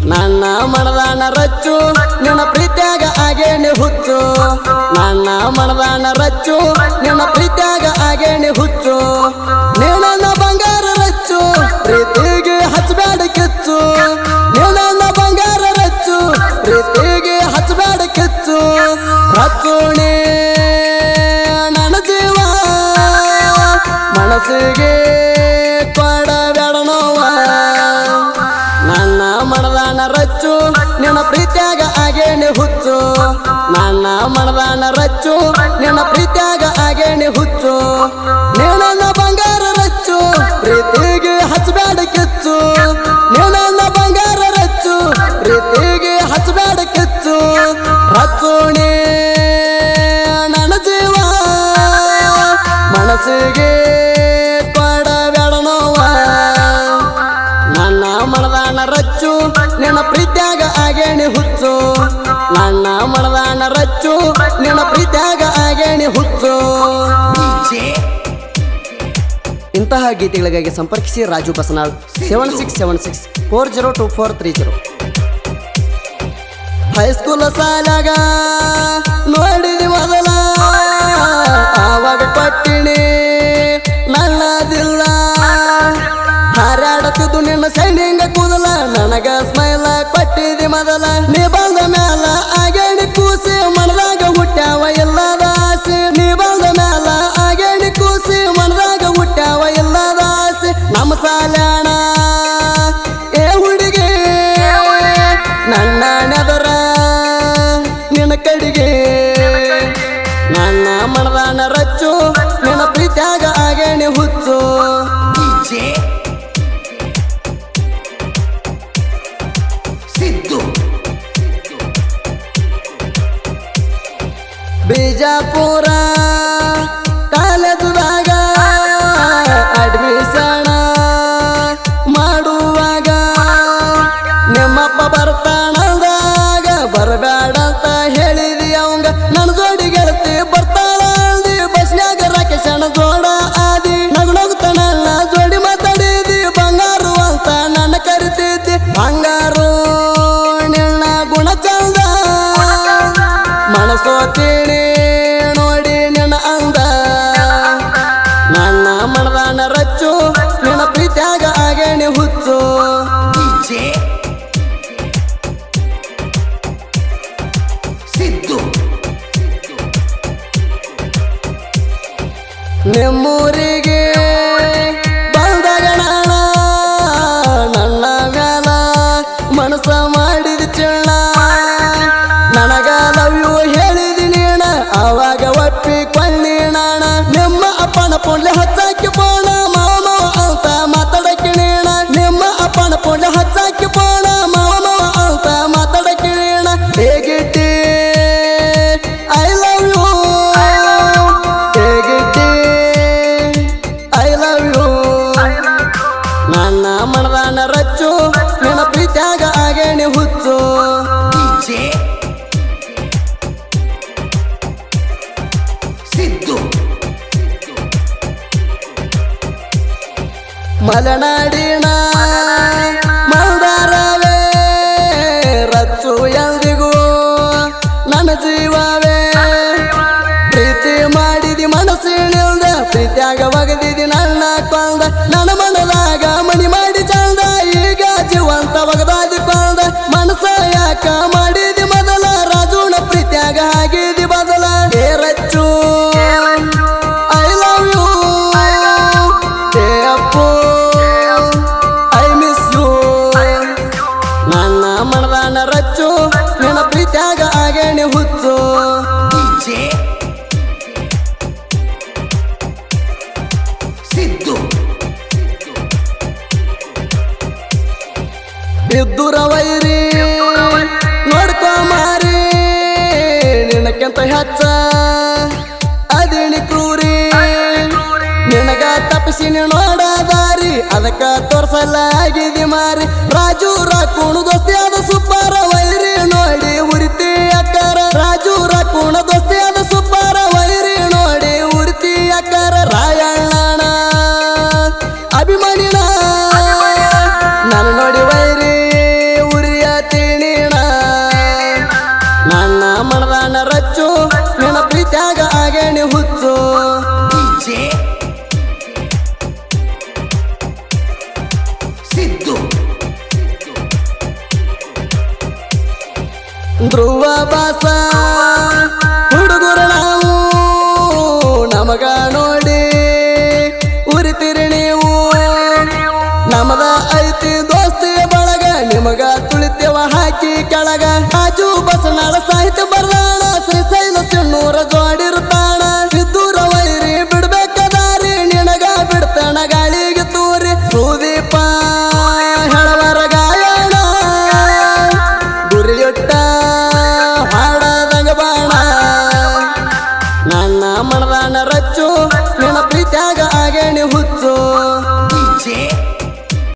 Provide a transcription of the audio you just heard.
ನನ್ನ ಮನದಾನ ರಚ್ಚು ನಿನ್ನ ಪ್ರೀತ್ಯಾಗ ಆಗೇಣಿ ಹುಚ್ಚು ನನ್ನ ಮನದಾನ ರಚ್ಚು ನಿನ್ನ ಪ್ರೀತ್ಯಾಗ ಆಗೇಣಿ ಹುಚ್ಚು ನೀನನ್ನ ಬಂಗಾರ ರಚ್ಚು ಪ್ರೀತಿಗೆ ಹಚ್ಚಬೇಡ ಕಿಚ್ಚು ನೀನನ್ನ ಬಂಗಾರ ರಚ್ಚು ಪ್ರೀತಿಗೆ ಹಚ್ಚಬೇಡ ಕಿಚ್ಚು ರಚ್ಚುಣಿ ನನ್ನ ಜೀವ ಮನಸ್ಸಿಗೆ ಕೊಡಬೇಡ ನೋವ ನನ್ನ ಮನದಾನ ರಚ್ಚು ನಿನ್ನ ಪ್ರೀತ್ಯಾಗ ಆಗೇಣಿ ಹುಚ್ಚು ನನ್ನ ಮನದಾನ ರಚ್ಚು ನಿನ್ನ ಪ್ರೀತ್ಯಾಗ ಆಗೇಣಿ ಹುಚ್ಚು ನೀನನ್ನ ಬಂಗಾರ ರಚ್ಚು ಪ್ರೀತಿಗೆ ಹಚ್ಚಬೇಡ ಕಿಚ್ಚು ನೀನನ್ನ ಬಂಗಾರ ರಚ್ಚು ಪ್ರೀತಿಗೆ ಹಚ್ಚಬೇಡ ಕಿಚ್ಚು ರಚ್ಚುಣಿ ನನ್ನ ಜೀವ ಮನಸ್ಸಿಗೆ ಕೊಡಬೇಡ ನೋವ ನನ್ನ ಮನದಾನ ರಚ್ಚು ನಿನ್ನ ಪ್ರೀತ್ಯಾಗ ಆಗೇಣಿ ಹುಚ್ಚು ನನ್ನ ಮನದಾನ ರಚ್ಚು ನಿನ್ನ ಪ್ರೀತ್ಯಾಗ ಆಗೇಣಿ ಹುಚ್ಚು ಇಂತಹ ಗೀತೆಗಳಿಗಾಗಿ ಸಂಪರ್ಕಿಸಿ Raju Basanal seven six seven six four zero two four three zero high school ಸಾಲಾಗ ನೋಡಿದಿ ಮೊದಲ ಆವಾಗ ಕೊಟ್ಟಿನಿ ನನ್ನದಿಲ್ಲ ಹಾರಾಡತಿದ್ದು ನಿನ್ನ ಸೈನಿಂಗ ಕೂದಲ ನನಗ ಸ್ಮೈಲ ಕೊಟ್ಟಿದಿ ಮೊದಲ ನೀ ಬಂದ ಮ್ಯಾಲ ಆಗೇಣಿ ಕೂಸಿ ಮನದಾಗ ಹುಟ್ಟ್ಯಾವ ಎಲ್ಲದ ಆಸೆ ನೀ ಬಂದ ಮ್ಯಾಲ ಆಗೇಣಿ ಕೂಸಿ ಮನದಾಗ ಹುಟ್ಟ್ಯಾವ ಎಲ್ಲದ ಆಸೆ ನಮ್ಮ ಸಾಲಾಣ ಏ ಹುಡುಗಿ ನನ್ನ ನೆದರ ನಿನ್ನ ಕಡಿಗೆ ನನ್ನ ಮನದಾನ ರಚ್ಚು ನಿನ್ನ ಪ್ರೀತ್ಯಾಗ ಆಗೇಣಿ ಹುಚ್ಚು ಸಿದ್ದು ಬಿಜಾಪುರ ಕಾಲೇಜದಾಗ ಅಡ್ಮಿಷನ್ ಮಾಡುವಾಗ ನಿಮ್ಮಪ್ಪ ಬರ್ತಾನಂದಾಗ ಬರಬೇಡ ಅಂತ ಹೇಳಿದಿ ಅವಂಗ ನನ್ನ ಜೋಡಿ ಗೆಳತಿ ಬರ್ತಾಳ ಅಂದಿ ಬಸ್ನ್ಯಾಗ ರಾಕೇಶನ ಜೋಡ ಆದಿ ನಗು ನಗುತ್ತಾನಲ್ಲ ಜೋಡಿ ಮಾತಾಡಿದಿ ಬಂಗಾರು ಅಂತ ನನ್ನ ಕರಿತಿದ್ದಿ ಬಂಗಾರು ನಿನ್ನ ಗುಣ ಚಂದ ಮನಸೋತೀನಿ ನೋಡಿ ನಿನ್ನ ಅಂದ ನನ್ನ ಮನದಾನ ರಚ್ಚು ನಿನ್ನ ಪ್ರೀತ್ಯಾಗ ಆಗೇಣಿ ಹುಚ್ಚು ಡಿಜೆ ಸಿದ್ದು ನಿಮ್ಮೂರಿಗೆ ಬಂದಾಗ ನಾಣ ನನ್ನ ಮ್ಯಾಲ ಮನಸ್ಸ ಮಾಡಿದ ಚಿಣ್ಣ ನನಗ ಲವ್ ಯು ಹೇಳಿದಿ ನೀಣ ಅವಾಗ ಒಪ್ಪಿ ಕೊಂಡಿ ನಾಣ ನಿಮ್ಮ ಅಪ್ಪನ ಪುಣ್ಯ ಹಚ್ಚಾಕಿ ಪೋಣ ಮಾವ ಮಾವ ಅಂತ ಮಾತಾಡಕ್ಕೆ ನೀಣ ನಿಮ್ಮ ಅಪ್ಪನ ಪುಣ್ಯ ಹಚ್ಚಾಕಿ ಪೋಣ ಮಾವ ಮಾವ ಅಂತ ಮಾತಾಡಕ್ಕೆ ನೀಣ ಹೇಗಿಟ್ಟಿ ಐ ಲವ್ ಯು ಹೇಗಿಟ್ಟಿ ಐ ಲವ್ ಯು ನನ್ನ ಮನದಾನ ರಚ್ಚು ನಿನ್ನ ಪ್ರೀತ್ಯಾಗ ಆಗೇಣಿ ಹುಚ್ಚು ಡಿಜೆ ಸಿದ್ದು ಮಲೆನಾಡಿನ ಮಲ್ದಾರವೇ ರಚ್ಚು ಎಂದಿಗೂ ನನ್ನ ಜೀವವೇ ಪ್ರೀತಿ ಮಾಡಿದಿ ಮನಸ್ಸಿನಿಲ್ದ ಪ್ರೀತ್ಯಾಗ ಒಗದಿದಿ ನನ್ನ ಕೊಂದ ನನ್ನ ಮನದಾಗ ಮನಿ ಮಾಡಿ ಚಂದ ಈಗ ಜೀವಂತ ಒಗದಾದಿ ಕೊಂದ ಮನಸ್ಸ ಯಾಕ ಮಾಡಿದಿ ಮೊದಲ ರಾಜುನ ಪ್ರೀತ್ಯಾಗ ಆಗಿದಿ ಬದಲ ಏ Rachu I love you Appu I miss you ನನ್ನ ಮನದಾನ ರಚ್ಚು ನಿನ್ನ ಪ್ರೀತ್ಯಾಗ ಆಗೇಣಿ ಹುಚ್ಚು ಡಿಜೆ ಸಿದ್ದು ಬಿದ್ದುರ ವೈರಿ ನೋಡ್ಕೊ ಮಾರಿ ನಿನಕ್ಕಿಂತ ಹೆಚ್ಚ ಅದಿಣಿ ಕ್ರೂರಿ ನಿನಗ ತಪ್ಪಿಸಿ ನೋಡ ದಾರಿ ಅದಕ್ಕ ತೋರ್ಸಲಾಗಿದಿ ಮಾರಿ ರಾಜು ರಾಕುಣು ದೋಸ್ತಿಯಾದ ಸುಬ್ಬಾರ ವೈರಿ ನೋಡಿ ಉರಿತಿ ಅಕ್ಕಾರ ರಾಜು ರಾಕುಣ ದೋಸ್ತಿಯಾದ ಸುಬ್ಬಾರ ವೈರಿ ನೋಡಿ ಉರಿತಿ ಅಕ್ಕಾರ ರಾಯಣ್ಣನ ಅಭಿಮಾನಿನ ನಾನು ನೋಡಿ ವೈರಿ ಉರಿಯ ಧ್ರುವ ಬಾಸ